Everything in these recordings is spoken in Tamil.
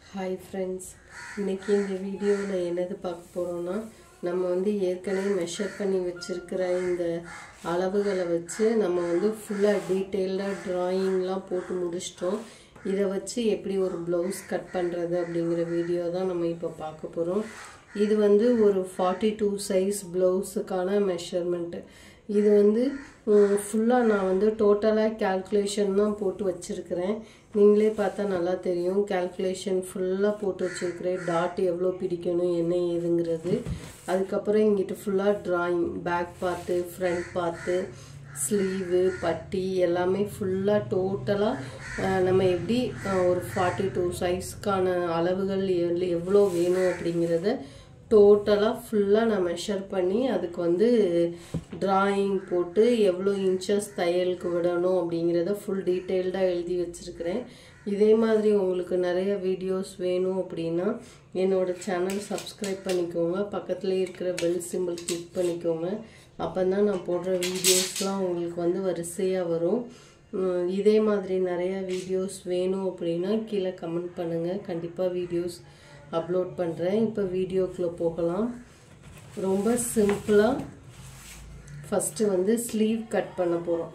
ஹாய் ஃப்ரெண்ட்ஸ் இன்னைக்கு இந்த வீடியோவில் என்னது பார்க்க போகிறோம்னா நம்ம வந்து ஏற்கனவே மெஷர் பண்ணி வச்சுருக்கிற இந்த அளவுகளை வச்சு நம்ம வந்து ஃபுல்லாக டீட்டெயில்டாக ட்ராயிங்லாம் போட்டு முடிச்சிட்டோம் இதை வச்சு எப்படி ஒரு ப்ளவுஸ் கட் பண்ணுறது அப்படிங்கிற வீடியோ தான் நம்ம இப்போ பார்க்க போகிறோம் இது வந்து ஒரு ஃபார்ட்டி டூ சைஸ் ப்ளவுஸுக்கான மெஷர்மெண்ட்டு இது வந்து ஃபுல்லாக நான் வந்து டோட்டலாக கேல்குலேஷன் தான் போட்டு வச்சுருக்கிறேன் நீங்களே பார்த்தா நல்லா தெரியும் கேல்குலேஷன் ஃபுல்லாக போட்டு வச்சுருக்கிறேன் டாட் எவ்வளோ பிடிக்கணும் என்ன ஏதுங்கிறது அதுக்கப்புறம் இங்கிட்டு ஃபுல்லாக drawing back part front part sleeve பட்டி எல்லாமே ஃபுல்லாக டோட்டலாக நம்ம எப்படி ஒரு ஃபார்ட்டி டூ சைஸ்க்கான அளவுகள் எவ்வளோ வேணும் அப்படிங்கிறத டோட்டலாக ஃபுல்லாக நான் மெஷர் பண்ணி அதுக்கு வந்து ட்ராயிங் போட்டு எவ்வளோ இன்ச்சஸ் தையலுக்கு விடணும் அப்படிங்கிறத ஃபுல் டீட்டெயில்டாக எழுதி வச்சுருக்கிறேன் இதே மாதிரி உங்களுக்கு நிறைய வீடியோஸ் வேணும் அப்படின்னா என்னோடய சேனல் சப்ஸ்கிரைப் பண்ணிக்கோங்க பக்கத்துலேயே இருக்கிற பெல் சிம்பிள் கிளிக் பண்ணிக்கோங்க அப்போ தான் நான் போடுற வீடியோஸ்லாம் உங்களுக்கு வந்து வரிசையாக வரும் இதே மாதிரி நிறையா வீடியோஸ் வேணும் அப்படின்னா கீழே கமெண்ட் பண்ணுங்கள் கண்டிப்பாக வீடியோஸ் அப்லோட் பண்ணுறேன் இப்போ வீடியோக்குள்ளே போகலாம் ரொம்ப சிம்பிளாக ஃபஸ்ட்டு வந்து ஸ்லீவ் கட் பண்ண போகிறோம்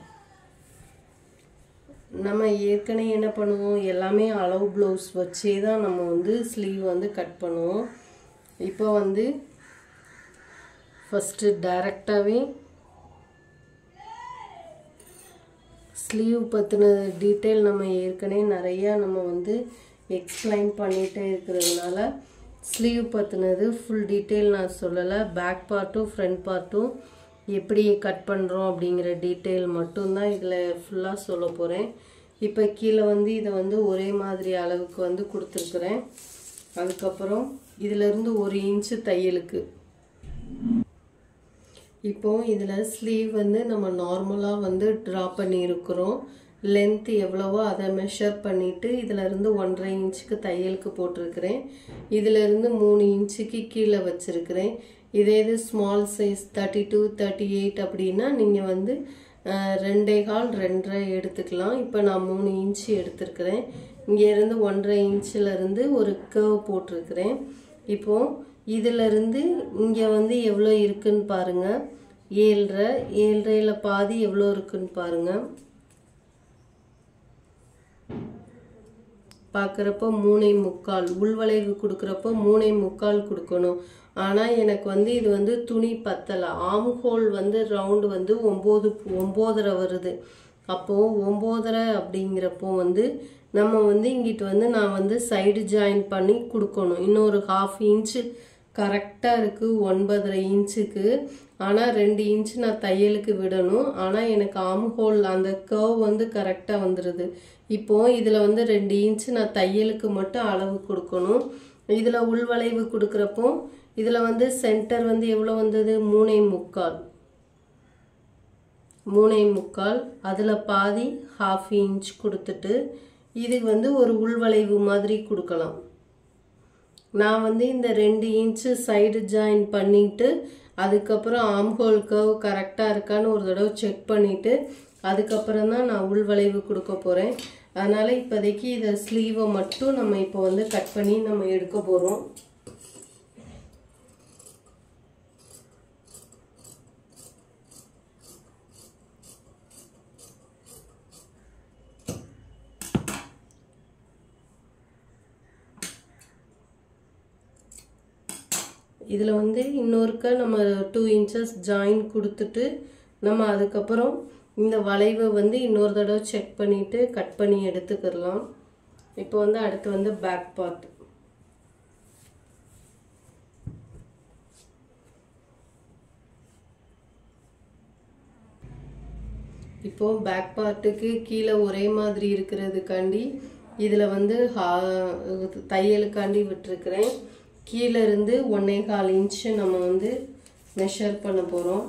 நம்ம ஏற்கனவே என்ன பண்ணுவோம் எல்லாமே அளவு ப்ளவுஸ் வச்சே தான் நம்ம வந்து ஸ்லீவ் வந்து கட் பண்ணுவோம் இப்போ வந்து ஃபஸ்ட்டு டைரெக்டாகவே ஸ்லீவ் பற்றின டீட்டெயில் நம்ம ஏற்கனவே நிறையா நம்ம வந்து எக்ஸ்பிளைன் பண்ணிகிட்டே இருக்கிறதுனால ஸ்லீவ் பற்றினது ஃபுல் டீட்டெயில் நான் சொல்லலை பேக் பார்ட்டும் ஃப்ரண்ட் பார்ட்டும் எப்படி கட் பண்ணுறோம் அப்படிங்கிற டீட்டெயில் மட்டும்தான் இதில் ஃபுல்லாக சொல்ல போகிறேன் இப்போ கீழே வந்து இதை வந்து ஒரே மாதிரி அளவுக்கு வந்து கொடுத்துருக்குறேன் அதுக்கப்புறம் இதிலேருந்து ஒரு இன்ச்சு தையலுக்கு இப்போ இதில் ஸ்லீவ் வந்து நம்ம நார்மலாக வந்து ட்ரா பண்ணியிருக்கிறோம் லென்த் எவ்வளவோ அதை மெஷர் பண்ணிவிட்டு இதிலேருந்து ஒன்றரை இன்ச்சுக்கு தையலுக்கு போட்டிருக்கிறேன் இதிலேருந்து மூணு இன்ச்சுக்கு கீழே வச்சுருக்கிறேன் இதே இது small size thirty two thirty eight அப்படின்னா நீங்கள் வந்து ரெண்டே கால் ரெண்டரை எடுத்துக்கலாம் இப்போ நான் மூணு இன்ச்சு எடுத்துருக்கிறேன் இங்கேருந்து ஒன்றரை இன்ச்சிலேருந்து ஒரு கர்வ் போட்டிருக்கிறேன் இப்போது இதிலிருந்து இங்கே வந்து எவ்வளோ இருக்குன்னு பாருங்கள் ஏழ்ரை ஏழ்ரையில் பாதி எவ்வளோ இருக்குன்னு பாருங்கள் பார்க்குறப்போ மூணை முக்கால் உள்வளைவு கொடுக்குறப்போ மூணை முக்கால் கொடுக்கணும் ஆனால் எனக்கு வந்து இது வந்து துணி பத்தலை ஆம் ஹோல் வந்து ரவுண்டு வந்து ஒம்பது ஒம்போதரை வருது அப்போது ஒம்போதரை அப்படிங்கிறப்போ வந்து நம்ம வந்து இங்கிட்டு வந்து நான் வந்து சைடு ஜாயின் பண்ணி கொடுக்கணும் இன்னொரு ஹாஃப் இன்ச்சு கரெக்டாக இருக்குது ஒன்பதரை இன்ச்சுக்கு ஆனால் ரெண்டு இன்ச்சு நான் தையலுக்கு விடணும் ஆனால் எனக்கு ஆம் ஹோல் அந்த கர்வ் வந்து கரெக்டாக வந்துடுது இப்போது இதில் வந்து ரெண்டு இன்ச்சு நான் தையலுக்கு மட்டும் அளவு கொடுக்கணும் இதில் உள்வளைவு கொடுக்குறப்போ இதில் வந்து சென்டர் வந்து எவ்வளோ வந்தது மூணை முக்கால் மூணை முக்கால் அதில் பாதி ஹாஃப் இன்ச் கொடுத்துட்டு இதுக்கு வந்து ஒரு உள்வளைவு மாதிரி கொடுக்கலாம் நான் வந்து இந்த ரெண்டு இன்ச்சு சைடு ஜாயின் பண்ணிட்டு அதுக்கப்புறம் ஆம்ஹோல் கர்வ் கரெக்டாக இருக்கான்னு ஒரு தடவை செக் பண்ணிவிட்டு அதுக்கப்புறம் தான் நான் உள்வளைவு கொடுக்க போகிறேன் அதனால் இப்போதைக்கு இதை ஸ்லீவை மட்டும் நம்ம இப்போ வந்து கட் பண்ணி நம்ம எடுக்க போகிறோம் இதில் வந்து இன்னொருக்க நம்ம டூ இன்ச்சஸ் ஜாயின் கொடுத்துட்டு நம்ம அதுக்கப்புறம் இந்த வளைவை வந்து இன்னொரு தடவை செக் பண்ணிவிட்டு கட் பண்ணி எடுத்துக்கிடலாம் இப்போ வந்து அடுத்து வந்து பேக் பார்ட் இப்போ பேக் பார்ட்டுக்கு கீழே ஒரே மாதிரி இருக்கிறதுக்காண்டி இதில் வந்து தையலுக்காண்டி விட்டுருக்குறேன் கீழே இருந்து ஒன்னே கால் இன்ச்சு நம்ம வந்து மெஷர் பண்ண போகிறோம்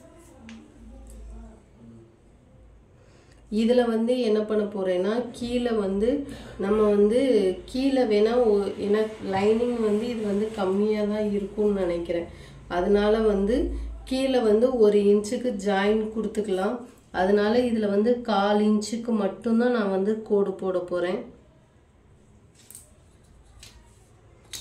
இதில் வந்து என்ன பண்ண போகிறேன்னா கீழே வந்து நம்ம வந்து கீழே வேணால் ஏன்னா லைனிங் வந்து இது வந்து கம்மியாக தான் இருக்கும்னு நினைக்கிறேன் அதனால வந்து கீழே வந்து ஒரு இன்ச்சுக்கு ஜாயின் கொடுத்துக்கலாம் அதனால இதில் வந்து கால் இன்ச்சுக்கு மட்டும்தான் நான் வந்து கோடு போட போகிறேன்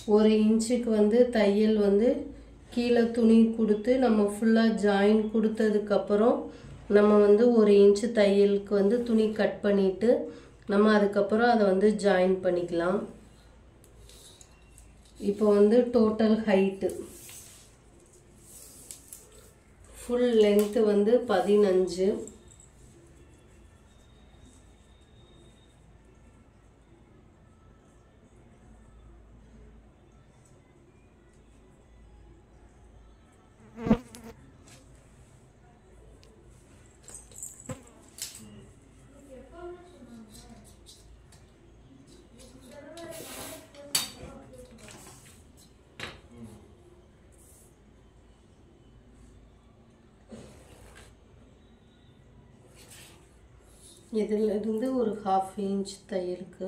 ஒரு இன்ச்சுக்கு வந்து தையல் வந்து கீழே துணி கொடுத்து நம்ம ஃபுல்லாக ஜாயின் கொடுத்ததுக்கப்புறம் நம்ம வந்து ஒரு இன்ச்சு தையலுக்கு வந்து துணி கட் பண்ணிவிட்டு நம்ம அதுக்கப்புறம் அதை வந்து ஜாயின் பண்ணிக்கலாம் இப்போ வந்து டோட்டல் ஹைட்டு ஃபுல் லென்த்து வந்து பதினஞ்சு இதில் இருந்து ஒரு ஹாஃப் இன்ச் தையலுக்கு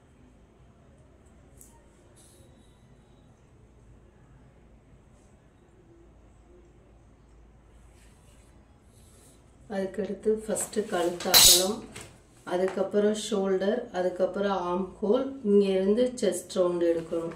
அதுக்கடுத்து ஃபஸ்ட்டு கழுத்தாகலம் அதுக்கப்புறம் ஷோல்டர் அதுக்கப்புறம் ஆர்ம் ஹோல் இங்கேருந்து செஸ்ட் ரவுண்ட் எடுக்கணும்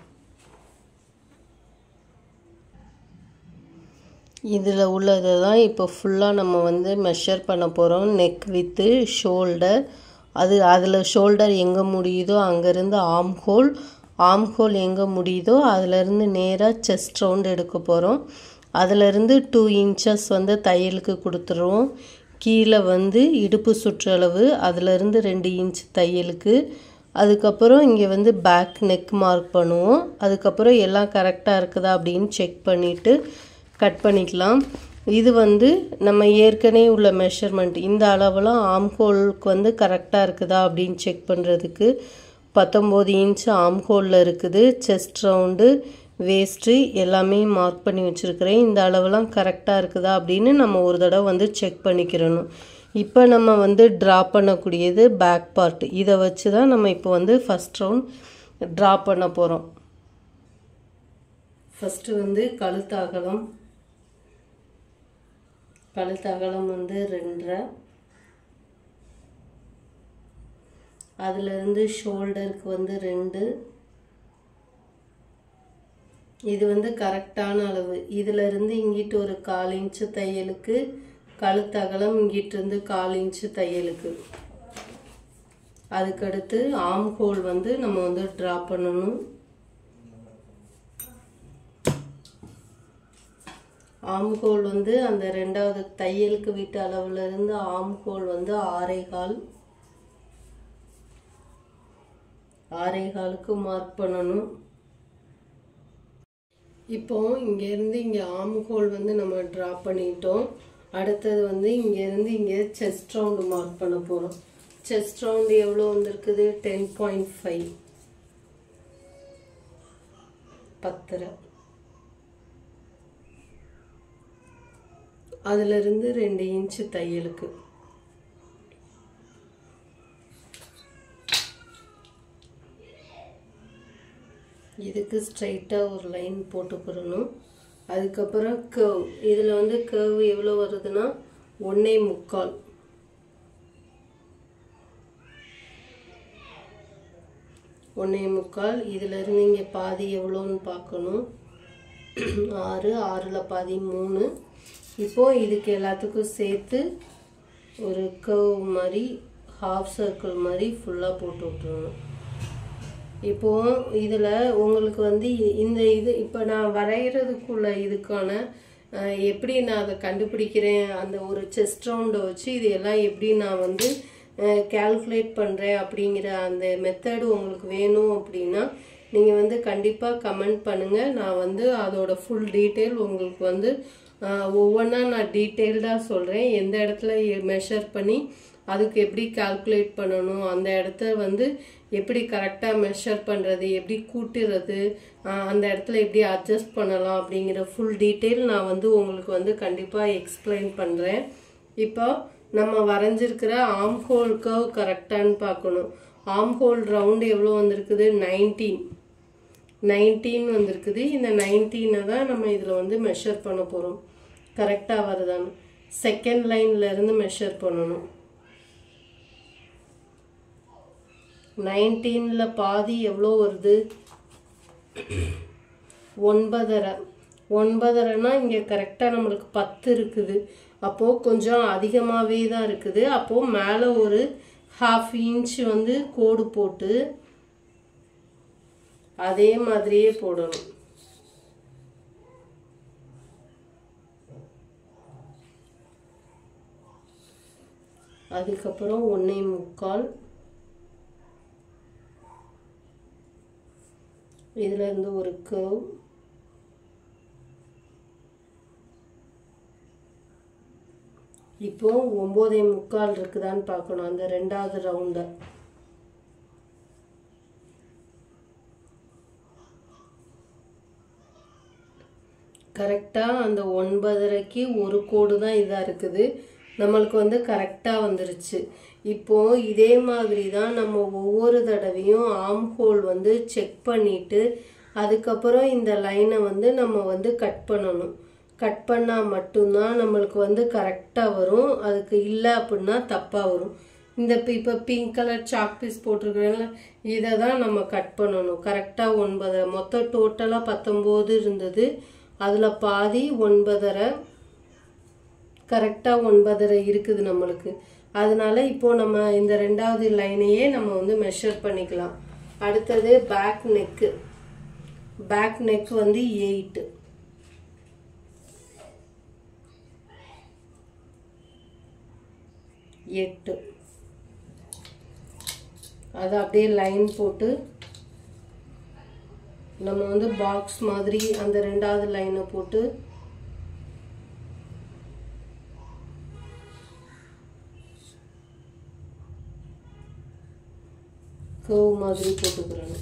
இதில் உள்ளதை தான் இப்போ ஃபுல்லாக நம்ம வந்து மெஷர் பண்ண போகிறோம் நெக் வித்து ஷோல்டர் அது அதில் ஷோல்டர் எங்கே முடியுதோ அங்கேருந்து ஆர்ம் ஹோல் ஆர்ம் ஹோல் எங்கே முடியுதோ அதிலேருந்து நேராக செஸ்ட் ரவுண்ட் எடுக்க போகிறோம் அதிலேருந்து டூ இன்ச்சஸ் வந்து தையலுக்கு கொடுத்துருவோம் கீழே வந்து இடுப்பு சுற்றளவு அதிலேருந்து ரெண்டு இன்ச் தையலுக்கு அதுக்கப்புறம் இங்கே வந்து பேக் நெக் மார்க் பண்ணுவோம் அதுக்கப்புறம் எல்லாம் கரெக்டாக இருக்குதா அப்படின்னு செக் பண்ணிவிட்டு கட் பண்ணிக்கலாம் இது வந்து நம்ம ஏற்கனவே உள்ள மெஷர்மெண்ட் இந்த அளவெல்லாம் ஆம் ஹோலுக்கு வந்து கரெக்டாக இருக்குதா அப்படின்னு செக் பண்ணுறதுக்கு பத்தொம்போது இன்ச் ஆம் ஹோலில் இருக்குது செஸ்ட் ரவுண்டு வேஸ்ட்டு எல்லாமே மார்க் பண்ணி வச்சுருக்கிறேன் இந்த அளவெல்லாம் கரெக்டாக இருக்குதா அப்படின்னு நம்ம ஒரு தடவை வந்து செக் பண்ணிக்கிறணும் இப்போ நம்ம வந்து ட்ரா பண்ணக்கூடியது பேக் பார்ட் இதை வச்சு தான் நம்ம இப்போ வந்து ஃபஸ்ட் ரவுண்ட் ட்ரா பண்ண போகிறோம் ஃபஸ்ட்டு வந்து கழுத்தகலம் கழுத்தகலம் வந்து ரெண்டரை அதுலேருந்து ஷோல்டருக்கு வந்து ரெண்டு இது வந்து கரெக்டான அளவு இதிலிருந்து இங்கிட்டு ஒரு கால் இன்ச்சு தையலுக்கு கழுத்தகலம் இங்கிட்டு இருந்து கால் இன்ச்சு தையலுக்கு அதுக்கடுத்து ஆம் ஹோல் வந்து நம்ம வந்து ட்ரா பண்ணணும் ஆம் ஹோல் வந்து அந்த ரெண்டாவது தையலுக்கு விட்ட அளவுல இருந்து ஆம் ஹோல் வந்து ஆறே கால் ஆறே காலுக்கு மார்க் பண்ணணும் இப்போ இங்கேருந்து இங்கே ஆம் ஹோல் வந்து நம்ம ட்ரா பண்ணிட்டோம் அடுத்தது வந்து இங்கேருந்து இங்கே செஸ்ட் ரவுண்டு மார்க் பண்ண போகிறோம் செஸ்ட் ரவுண்டு எவ்வளோ வந்திருக்குது டென் பாயிண்ட் ஃபைவ் பத்தரை அதிலிருந்து ரெண்டு இன்ச்சு தையலுக்கு இதுக்கு ஸ்ட்ரைட்டாக ஒரு லைன் போட்டுக்கிறணும் அதுக்கப்புறம் கர்வ் இதில் வந்து கர்வ் எவ்வளோ வருதுன்னா ஒன்றே முக்கால் ஒன்றே முக்கால் இதில் இருந்து இங்கே பாதி எவ்வளோன்னு பார்க்கணும் ஆறு ஆறில் பாதி மூணு இப்போது இதுக்கு எல்லாத்துக்கும் சேர்த்து ஒரு கர்வ் மாதிரி ஹாஃப் சர்க்கிள் மாதிரி ஃபுல்லாக போட்டு விட்டுருணும் இப்போ இதில் உங்களுக்கு வந்து இ- இந்த இது இப்போ நான் வரைகிறதுக்குள்ள இதுக்கான அஹ், எப்படி நான் அதை கண்டுபிடிக்கிறேன் அந்த ஒரு செஸ்ட் ரவுண்டை வச்சு இது எல்லாம் எப்படி நான் வந்து கால்குலேட் பண்ணுறேன் அப்படிங்கிற அந்த மெத்தடு உங்களுக்கு வேணும் அப்படின்னா நீங்கள் வந்து கண்டிப்பாக கமெண்ட் பண்ணுங்கள் நான் வந்து அதோட ஃபுல் டீட்டெயில் உங்களுக்கு வந்து ஒவ்வொன்றா நான் டீட்டெயில்டாக சொல்கிறேன் எந்த இடத்துல மெஷர் பண்ணி அதுக்கு எப்படி கால்குலேட் பண்ணணும் அந்த இடத்த வந்து எப்படி கரெக்டாக மெஷர் பண்ணுறது எப்படி கூட்டுறது ஆஹ் அந்த இடத்துல எப்படி அட்ஜஸ்ட் பண்ணலாம் அப்படிங்கிற ஃபுல் டீட்டெயில் நான் வந்து உங்களுக்கு வந்து கண்டிப்பாக எக்ஸ்பிளைன் பண்ணுறேன் இப்போ நம்ம வரைஞ்சிருக்கிற ஆம் ஹோல் கர்வ் கரெக்டான்னு பார்க்கணும் ஆம் ஹோல் ரவுண்டு எவ்வளோ வந்திருக்குது நைன்டீன் நைன்டீன் வந்திருக்குது இந்த நைன்டீனை தான் நம்ம இதில் வந்து மெஷர் பண்ண போகிறோம் கரெக்டாக வருதான்னு செகண்ட் லைன்ல இருந்து மெஷர் பண்ணணும் நைன்டீனில் பாதி எவ்வளோ வருது ஒன்பதரை ஒன்பதரைனா இங்கே கரெக்டாக நம்மளுக்கு பத்து இருக்குது அப்போது கொஞ்சம் அதிகமாகவே தான் இருக்குது அப்போது மேலே ஒரு ஹாஃப் இன்ச் வந்து கோடு போட்டு அதே மாதிரியே போடணும் அதுக்கப்புறம் ஒன்றே முக்கால் இதுல இருந்து ஒரு கர்வ் இப்போ ஒம்போதே முக்கால் இருக்குதான்னு பார்க்கணும் அந்த ரெண்டாவது ரவுண்டை கரெக்டாக அந்த ஒன்பதரைக்கு ஒரு கோடு தான் இதாக இருக்குது நம்மளுக்கு வந்து கரெக்டாக வந்துருச்சு இப்போ இதே மாதிரி தான் நம்ம ஒவ்வொரு தடவையும் ஆம் ஹோல் வந்து செக் பண்ணிட்டு அதுக்கப்புறம் இந்த லைனை வந்து நம்ம வந்து கட் பண்ணணும் கட் பண்ணால் மட்டும்தான் நம்மளுக்கு வந்து கரெக்டாக வரும் அதுக்கு இல்லை அப்படின்னா தப்பாக வரும் இந்த இப்போ பிங்க் கலர் சாக் பீஸ் போட்டிருக்கிறேன்ல இதை தான் நம்ம கட் பண்ணணும் கரெக்டாக ஒன்பதரை மொத்தம் டோட்டலாக பத்தொம்போது இருந்தது அதில் பாதி ஒன்பதரை கரெக்டாக ஒன்பதரை இருக்குது நம்மளுக்கு அதனால இப்போ நம்ம இந்த ரெண்டாவது லைனையே நம்ம வந்து மெஷர் பண்ணிக்கலாம் அடுத்தது பேக் நெக்கு பேக் நெக் வந்து எயிட் எட்டு அதை அப்படியே லைன் போட்டு நம்ம வந்து பாக்ஸ் மாதிரி அந்த ரெண்டாவது லைனை போட்டு கர்வ் மாதிரி போட்டுக்கிறணும்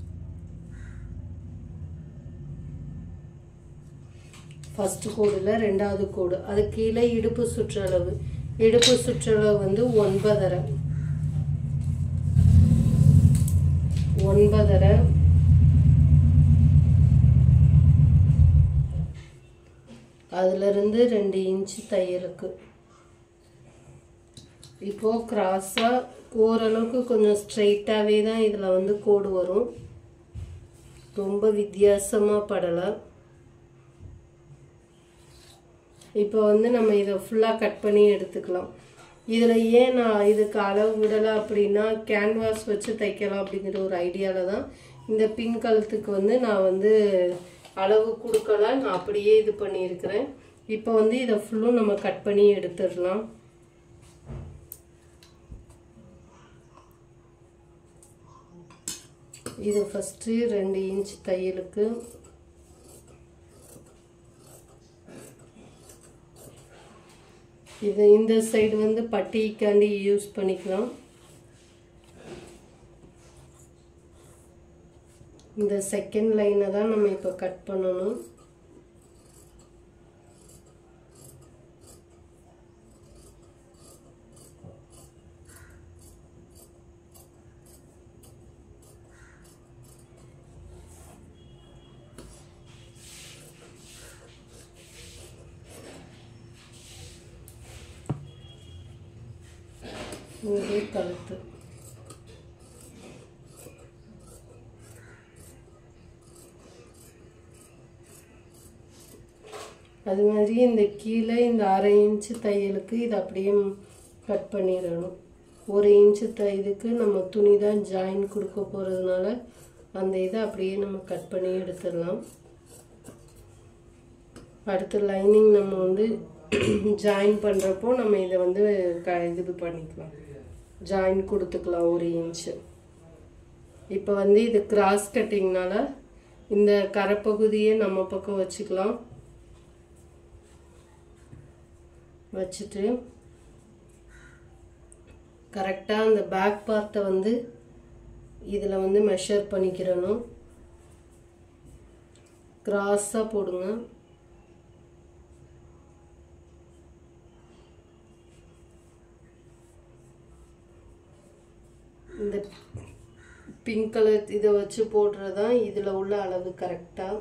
ஃபர்ஸ்ட் கோடில் ரெண்டாவது கோடு அது கீழே இடுப்பு சுற்றளவு இடுப்பு சுற்றளவு வந்து ஒன்பதரை ஒன்பதரை அதுலேருந்து ரெண்டு இன்ச்சு தையலுக்கு இப்போ கிராஸாக ஓரளவுக்கு கொஞ்சம் ஸ்ட்ரைட்டாகவே தான் இதில் வந்து கோடு வரும் ரொம்ப வித்தியாசமாக படலை இப்போ வந்து நம்ம இதை ஃபுல்லாக கட் பண்ணி எடுத்துக்கலாம் இதில் ஏன் நான் இதுக்கு அளவு விடலை அப்படின்னா கேன்வாஸ் வச்சு தைக்கலாம் அப்படிங்கிற ஒரு ஐடியாவில் தான் இந்த பின் கழுத்துக்கு வந்து நான் வந்து அளவு கொடுக்கல நான் அப்படியே இது பண்ணியிருக்கிறேன் இப்போ வந்து இதை ஃபுல்லும் நம்ம கட் பண்ணி எடுத்துடலாம் இது ஃபஸ்ட்டு ரெண்டு இன்ச் தையலுக்கு இது இந்த சைடு வந்து பட்டிக்காண்டி யூஸ் பண்ணிக்கலாம் இந்த செகண்ட் லைனை தான் நம்ம இப்போ கட் பண்ணணும் இங்கே கழுத்து அது மாதிரி இந்த கீழே இந்த அரை இன்ச்சு தையலுக்கு இது அப்படியே கட் பண்ணிடணும் ஒரு இன்ச்சு த இதுக்கு நம்ம துணி தான் ஜாயின் கொடுக்க போகிறதுனால அந்த இதை அப்படியே நம்ம கட் பண்ணி எடுத்துடலாம் அடுத்து லைனிங் நம்ம வந்து ஜாயின் பண்ணுறப்போ நம்ம இதை வந்து க இது பண்ணிக்கலாம் ஜாயின் கொடுத்துக்கலாம் ஒரு இன்ச்சு இப்போ வந்து இது கிராஸ் கட்டிங்னால இந்த கரைப்பகுதியை நம்ம பக்கம் வச்சுக்கலாம் வச்சுட்டு கரெக்டாக அந்த பேக் பார்ட்டை வந்து இதில் வந்து மெஷர் பண்ணிக்கிறணும் கிராஸாக போடுங்க இந்த பிங்க் கலர் இதை வச்சு போடுறது தான் இதில் உள்ள அளவு கரெக்டாக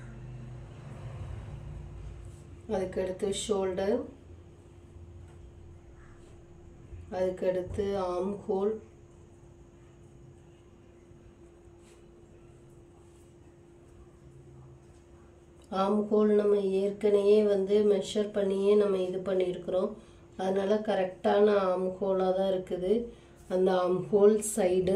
அதுக்கடுத்து ஷோல்டர் அதுக்கடுத்து ஆம் ஹோல் ஆம் ஹோல் நம்ம ஏற்கனவே வந்து மெஷர் பண்ணியே நம்ம இது பண்ணியிருக்கிறோம் அதனால் கரெக்டான ஆம் ஹோலாக தான் இருக்குது அந்த ஆம் ஹோல் சைடு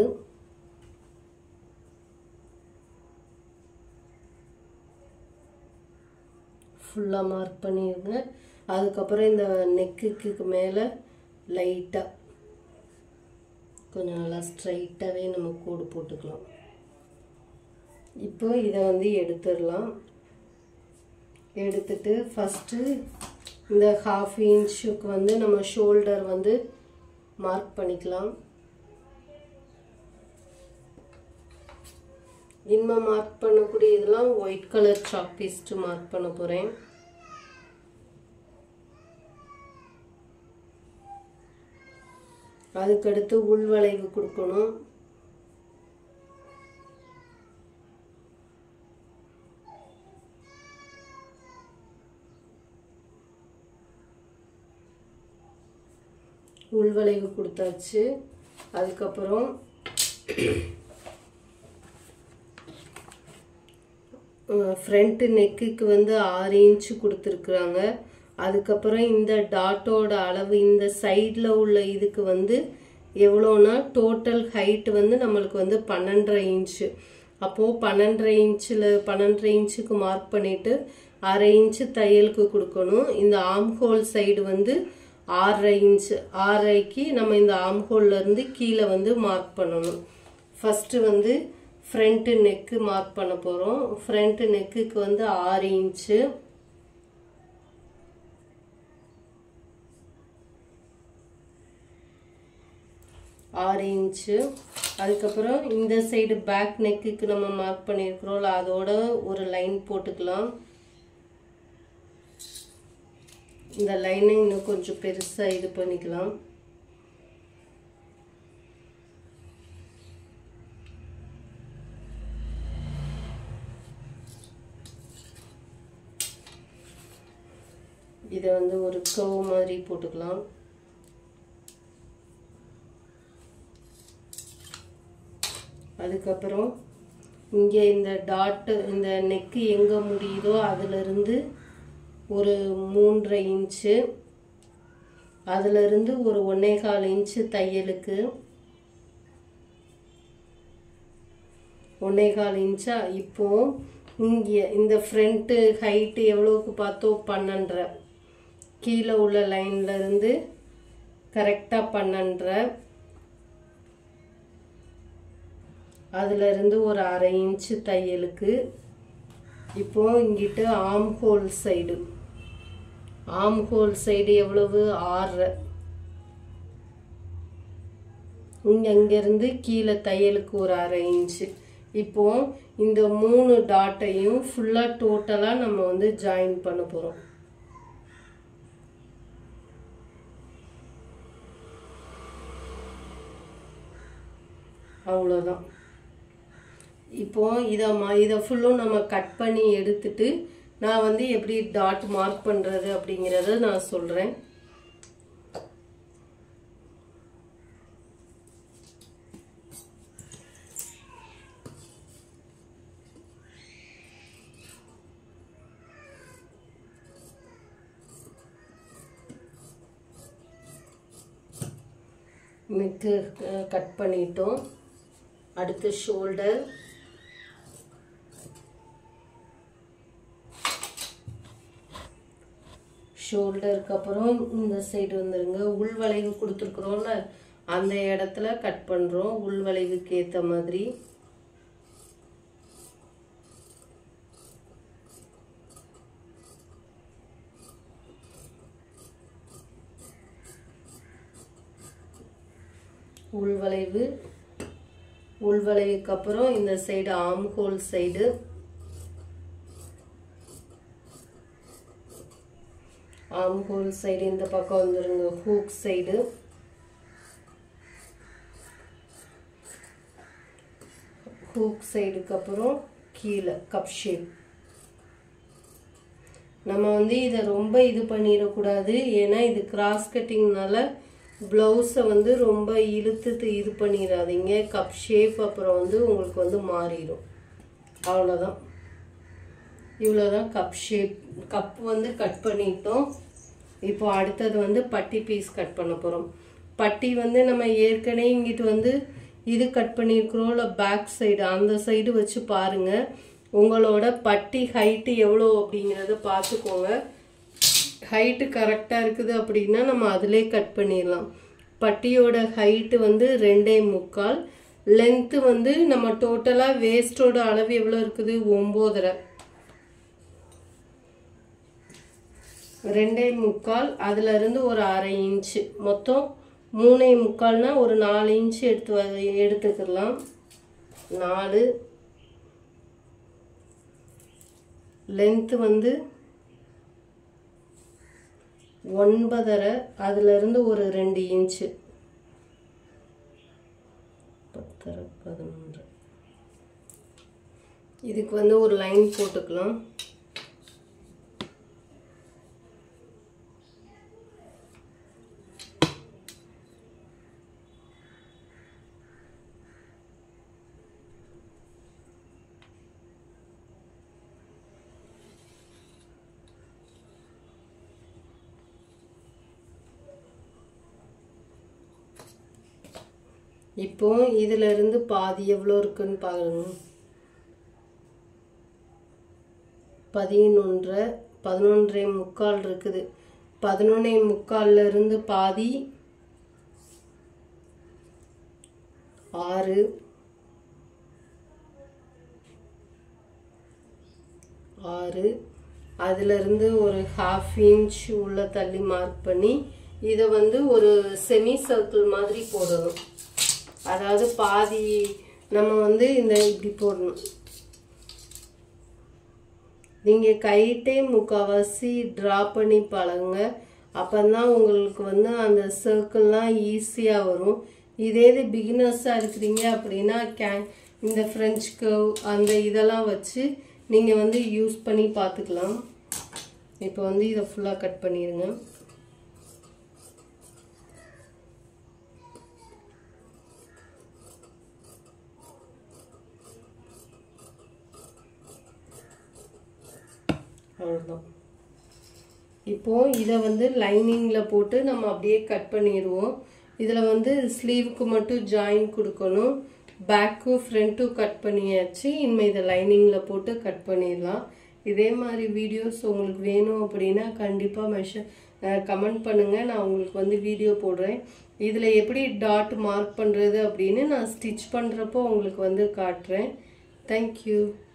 ஃபுல்லாக மார்க் பண்ணிடுங்க அதுக்கப்புறம் இந்த நெக்குக்கு மேலே லைட்டாக கொஞ்சம் நல்லா ஸ்ட்ரைட்டாகவே நம்ம கோடு போட்டுக்கலாம் இப்போ இதை வந்து எடுத்துடலாம் எடுத்துட்டு ஃபஸ்ட்டு இந்த ஹாஃப் இன்ச்சுக்கு வந்து நம்ம ஷோல்டர் வந்து மார்க் பண்ணிக்கலாம் இனிமே மார்க் பண்ணக்கூடிய இதெல்லாம் white colour chalk piece mark பண்ண போகிறேன் அதுக்கடுத்து உள்வளைவு கொடுக்கணும் உள்வளைவு கொடுத்தாச்சு அதுக்கப்புறம் ஃப்ரண்ட் நெக்குக்கு வந்து ஆறு இன்ச்சு கொடுத்துருக்குறாங்க அதுக்கப்புறம் இந்த டாட்டோட அளவு இந்த சைடில் உள்ள இதுக்கு வந்து எவ்வளோனா டோட்டல் ஹைட் வந்து நம்மளுக்கு வந்து பன்னெண்டரை இன்ச்சு அப்போது பன்னெண்டரை இன்ச்சில் பன்னெண்டரை இன்ச்சுக்கு மார்க் பண்ணிவிட்டு அரை இன்ச்சு தையலுக்கு கொடுக்கணும் இந்த ஆம் ஹோல் சைடு வந்து ஆறரை இன்ச்சு ஆறரைக்கு நம்ம இந்த ஆம் ஹோல்லேருந்து கீழே வந்து மார்க் பண்ணணும் ஃபஸ்ட்டு வந்து ஃப்ரண்ட்டு நெக்கு மார்க் பண்ண போகிறோம் ஃப்ரண்ட்டு நெக்குக்கு வந்து ஆறு இன்ச்சு ஆறு இன்ச்சு அதுக்கப்புறம் இந்த சைடு பேக் நெக்குக்கு நம்ம மார்க் பண்ணியிருக்கிறோம்ல அதோட ஒரு லைன் போட்டுக்கலாம் இந்த லைனை இன்னும் கொஞ்சம் பெருசாக இது பண்ணிக்கலாம் இதை வந்து ஒரு கவ் மாதிரி போட்டுக்கலாம் அதுக்கப்புறம் இங்கே இந்த டாட்டு இந்த நெக்கு எங்கே முடியுதோ அதிலிருந்து ஒரு மூன்றரை இன்ச்சு அதிலிருந்து ஒரு ஒன்னேகால் இன்ச்சு தையலுக்கு ஒன்னேகால் இன்ச்சா இப்போ இங்கே இந்த ஃப்ரண்ட்டு ஹைட்டு எவ்வளோக்கு பார்த்தோம் பன்னெண்டரை கீழே உள்ள லைன்ல இருந்து கரெக்டாக பன்னெண்டரை அதுல இருந்து ஒரு அரை இன்ச்சு தையலுக்கு இப்போ இங்கிட்டு arm hole side arm hole side எவ்வளவு ஆறரை இங்க அங்கிருந்து கீழே தையலுக்கு ஒரு அரை இன்ச்சு இப்போ இந்த மூணு டாட்டையும் ஃபுல்லா டோட்டலா நம்ம வந்து ஜாயின் பண்ண போறோம் அவ்வளோதான் இப்போ இதை மா இதை ஃபுல்லும் நம்ம கட் பண்ணி எடுத்துட்டு நான் வந்து எப்படி டாட் மார்க் பண்ணுறது அப்படிங்கிறத நான் சொல்கிறேன் நெக்கு கட் பண்ணிட்டோம் அடுத்து ஷோல்டர் ஷோல்டருக்கு அப்புறம் இந்த சைடு வந்துருங்க உள்வளைவு கொடுத்துருக்குறோம்ல அந்த இடத்துல கட் பண்ணுறோம் உள்வளைவுக்கு ஏற்ற மாதிரி உள்வளைவு உள்வளைவுக்கு அப்புறம் இந்த side arm hole side arm hole side இந்த பக்கம் வந்துருங்க ஹூக் சைடு ஹூக் சைடுக்கு அப்புறம் கீழே கப் ஷேப் நம்ம வந்து இதை ரொம்ப இது பண்ணிடக்கூடாது ஏன்னா இது கிராஸ் கட்டிங்னால ப்ளவுஸை வந்து ரொம்ப இழுத்து இது பண்ணிடாதீங்க கப் ஷேப் அப்புறம் வந்து உங்களுக்கு வந்து மாறிடும் அவ்வளோதான் இவ்வளோதான் கப் ஷேப் கப் வந்து கட் பண்ணிட்டோம் இப்போ அடுத்தது வந்து பட்டி பீஸ் கட் பண்ண போகிறோம் பட்டி வந்து நம்ம ஏற்கனவே இங்கிட்டு வந்து இது கட் பண்ணியிருக்கிறோம் இல்லை பேக் சைடு அந்த சைடு வச்சு பாருங்க உங்களோட பட்டி ஹைட்டு எவ்வளோ அப்படிங்கிறத பார்த்துக்கோங்க ஹைட்டு கரெக்டாக இருக்குது அப்படின்னா நம்ம அதிலே கட் பண்ணிடலாம் பட்டியோட ஹைட்டு வந்து ரெண்டே முக்கால் லென்த்து வந்து நம்ம டோட்டலாக வேஸ்டோட அளவு எவ்வளோ இருக்குது ஒம்போதரை ரெண்டே முக்கால் அதுல இருந்து ஒரு அரை இன்ச்சு மொத்தம் மூணே முக்கால்னா ஒரு நாலு இன்ச்சு எடுத்து வ- எடுத்துக்கலாம் நாலு லென்த்து வந்து ஒன்பதரை அதுல இருந்து ஒரு ரெண்டு இன்ச்சு பத்தரை பதினொன்று இதுக்கு வந்து ஒரு லைன் போட்டுக்கலாம் இப்போ இதுல இருந்து பாதி எவ்வளோ இருக்குன்னு பாருங்க பதினொன்றரை பதினொன்றே முக்கால் இருக்குது பதினொன்னே முக்கால்ல இருந்து பாதி ஆறு ஆறு அதிலிருந்து ஒரு ஹாஃப் இன்ச் உள்ள தள்ளி மார்க் பண்ணி இதை வந்து ஒரு செமி சர்க்கிள் மாதிரி போடணும் அதாவது பாதி நம்ம வந்து இந்த இப்படி போடணும் நீங்கள் கைட்டே முக்கால்வாசி ட்ரா பண்ணி பழகுங்க அப்போதான் உங்களுக்கு வந்து அந்த சர்க்கிள்லாம் ஈஸியாக வரும் இதே இது பிகினர்ஸாக இருக்கிறீங்க அப்படின்னா கே இந்த ஃப்ரெஞ்ச் கர்வ் அந்த இதெல்லாம் வச்சு நீங்கள் வந்து யூஸ் பண்ணி பார்த்துக்கலாம் இப்போ வந்து இதை ஃபுல்லாக கட் பண்ணிடுங்க அவ்வளோதான் இப்போ இதை வந்து லைனிங்கில் போட்டு நம்ம அப்படியே கட் பண்ணிடுவோம் இதில் வந்து ஸ்லீவுக்கு மட்டும் ஜாயின் கொடுக்கணும் பேக்கும் ஃப்ரண்ட்டும் கட் பண்ணியாச்சு இனிமேல் இதை லைனிங்கில் போட்டு கட் பண்ணிடலாம் இதே மாதிரி வீடியோஸ் உங்களுக்கு வேணும் அப்படின்னா கண்டிப்பாக மெஷர் கமெண்ட் பண்ணுங்கள் நான் உங்களுக்கு வந்து வீடியோ போடுறேன் இதில் எப்படி டாட் மார்க் பண்ணுறது அப்படின்னு நான் ஸ்டிச் பண்ணுறப்போ உங்களுக்கு வந்து காட்டுறேன் தேங்க்யூ